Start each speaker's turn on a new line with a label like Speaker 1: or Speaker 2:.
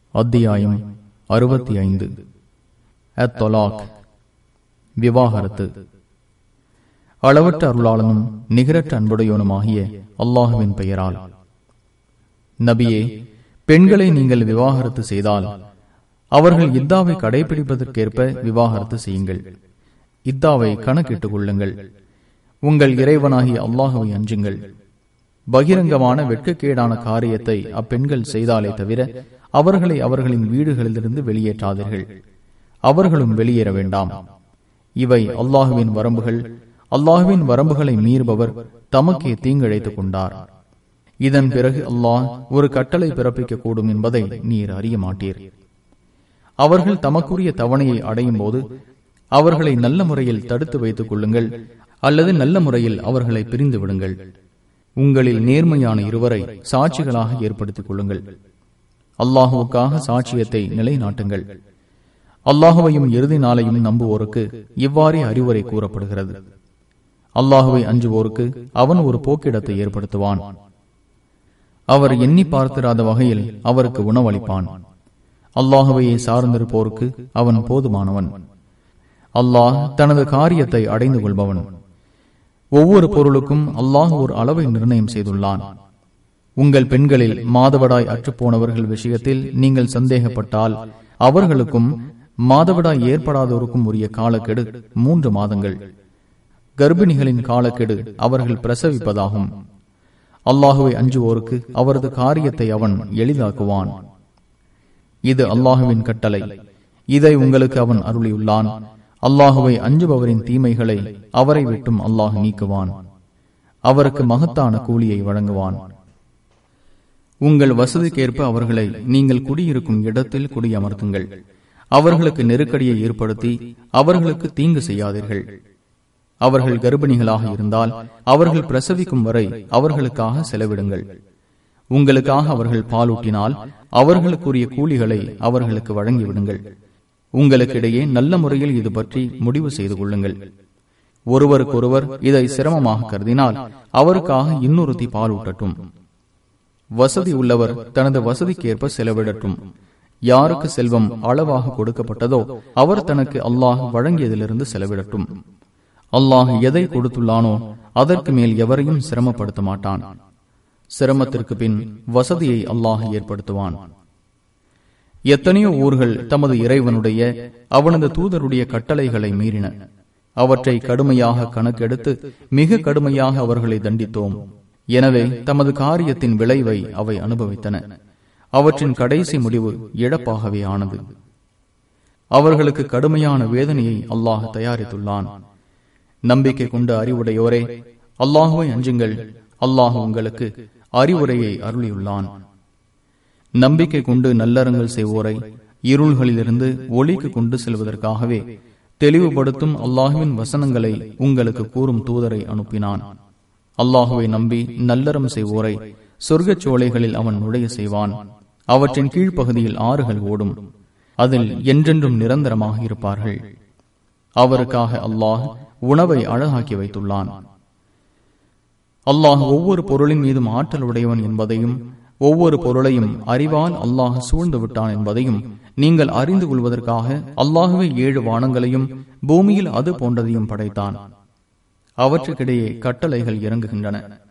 Speaker 1: அத்தியாயம் அறுபத்தி ஐந்து அத்தொலாக் விவாகரத்து அளவற்ற அருளாளனும் நிகரற்ற அன்புடையோனுமாகிய அல்லாஹுவின் பெயரால் நபியே பெண்களை நீங்கள் விவாகரத்து செய்தால் அவர்கள் இத்தாவை கடைபிடிப்பதற்கேற்ப விவாகரத்து செய்யுங்கள் இத்தாவை கணக்கிட்டுக் கொள்ளுங்கள் உங்கள் இறைவனாகிய அல்லாஹுவை அஞ்சுங்கள் பகிரங்கமான வெட்கக்கேடான காரியத்தை அப்பெண்கள் செய்தாலே தவிர அவர்களை அவர்களின் வீடுகளிலிருந்து வெளியேற்றாதீர்கள் அவர்களும் வெளியேற வேண்டாம் இவை அல்லாஹுவின் வரம்புகள் அல்லாஹுவின் வரம்புகளை மீறுபவர் தமக்கே தீங்கிழைத்துக் கொண்டார் இதன் பிறகு அல்லாஹ் ஒரு கட்டளை பிறப்பிக்க கூடும் என்பதை நீர் அறிய மாட்டீர் அவர்கள் தமக்குரிய தவணையை அடையும் போது அவர்களை நல்ல முறையில் தடுத்து வைத்துக் கொள்ளுங்கள் அல்லது நல்ல முறையில் அவர்களை பிரிந்து விடுங்கள் உங்களில் நேர்மையான இருவரை சாட்சிகளாக ஏற்படுத்திக் கொள்ளுங்கள் அல்லாஹுவுக்காக சாட்சியத்தை நிலைநாட்டுங்கள் அல்லாஹுவையும் இறுதி நாளையும் நம்புவோருக்கு இவ்வாறே அறிவுரை கூறப்படுகிறது அல்லாஹுவை அஞ்சுவோருக்கு அவன் ஒரு போக்கிடத்தை ஏற்படுத்துவான் அவர் எண்ணி பார்த்திராத வகையில் அவருக்கு உணவளிப்பான் அல்லாஹுவையே சார்ந்திருப்போருக்கு அவன் போதுமானவன் அல்லாஹ் தனது காரியத்தை அடைந்து கொள்பவன் ஒவ்வொரு பொருளுக்கும் அல்லாஹ் ஒரு அளவை நிர்ணயம் செய்துள்ளான் உங்கள் பெண்களில் மாதவடாய் அற்றுப்போனவர்கள் விஷயத்தில் நீங்கள் சந்தேகப்பட்டால் அவர்களுக்கும் மாதவிடாய் ஏற்படாதோருக்கும் உரிய காலக்கெடு மூன்று மாதங்கள் கர்ப்பிணிகளின் காலக்கெடு அவர்கள் பிரசவிப்பதாகும் அல்லாஹுவை அஞ்சுவோருக்கு அவரது காரியத்தை அவன் எளிதாக்குவான் இது அல்லாஹுவின் கட்டளை இதை உங்களுக்கு அவன் அருளியுள்ளான் அல்லாஹுவை அஞ்சுபவரின் தீமைகளை அவரை விட்டும் அல்லாஹ் நீக்குவான் அவருக்கு மகத்தான கூலியை வழங்குவான் உங்கள் வசதிக்கேற்ப அவர்களை நீங்கள் குடியிருக்கும் இடத்தில் குடியமர்த்துங்கள் அவர்களுக்கு நெருக்கடியை ஏற்படுத்தி அவர்களுக்கு தீங்கு செய்யாதீர்கள் அவர்கள் கர்ப்பிணிகளாக இருந்தால் அவர்கள் பிரசவிக்கும் வரை அவர்களுக்காக செலவிடுங்கள் உங்களுக்காக அவர்கள் பாலூட்டினால் அவர்களுக்குரிய கூலிகளை அவர்களுக்கு வழங்கிவிடுங்கள் உங்களுக்கிடையே நல்ல முறையில் இது பற்றி முடிவு செய்து கொள்ளுங்கள் ஒருவருக்கொருவர் இதை சிரமமாக கருதினால் அவருக்காக இன்னொருத்தி பாலூட்டட்டும் வசதி உள்ளவர் தனது வசதிக்கேற்ப செலவிடட்டும் யாருக்கு செல்வம் அளவாக கொடுக்கப்பட்டதோ அவர் தனக்கு அல்லாஹ் வழங்கியதிலிருந்து செலவிடட்டும் அல்லாஹ் எதை கொடுத்துள்ளானோ அதற்கு மேல் எவரையும் சிரமப்படுத்த மாட்டான் சிரமத்திற்கு பின் வசதியை அல்லாஹ் ஏற்படுத்துவான் எத்தனையோ ஊர்கள் தமது இறைவனுடைய அவனது தூதருடைய கட்டளைகளை மீறின அவற்றை கடுமையாக கணக்கெடுத்து மிக கடுமையாக அவர்களை தண்டித்தோம் எனவே தமது காரியத்தின் விளைவை அவை அனுபவித்தன அவற்றின் கடைசி முடிவு இழப்பாகவே ஆனது அவர்களுக்கு கடுமையான வேதனையை அல்லாஹ் தயாரித்துள்ளான் நம்பிக்கை கொண்ட அறிவுடையோரே அல்லாஹுவை அஞ்சுங்கள் அல்லாஹ் உங்களுக்கு அறிவுரையை அருளியுள்ளான் நம்பிக்கை கொண்டு நல்லறங்கள் செய்வோரை இருள்களிலிருந்து ஒளிக்கு கொண்டு செல்வதற்காகவே தெளிவுபடுத்தும் அல்லாஹுவின் வசனங்களை உங்களுக்கு கூறும் தூதரை அனுப்பினான் அல்லாஹுவை நம்பி நல்லறம் செய்வோரை சொர்க்கச் சோலைகளில் அவன் நுழைய செய்வான் அவற்றின் கீழ்ப்பகுதியில் ஆறுகள் ஓடும் அதில் என்றென்றும் நிரந்தரமாக இருப்பார்கள் அவருக்காக அல்லாஹ் உணவை அழகாக்கி வைத்துள்ளான் அல்லாஹ் ஒவ்வொரு பொருளின் மீதும் ஆற்றல் உடையவன் என்பதையும் ஒவ்வொரு பொருளையும் அறிவால் அல்லாஹ் சூழ்ந்து விட்டான் என்பதையும் நீங்கள் அறிந்து கொள்வதற்காக அல்லாஹுவே ஏழு வானங்களையும் பூமியில் அது போன்றதையும் படைத்தான் அவற்றுக்கிடையே கட்டளைகள் இறங்குகின்றன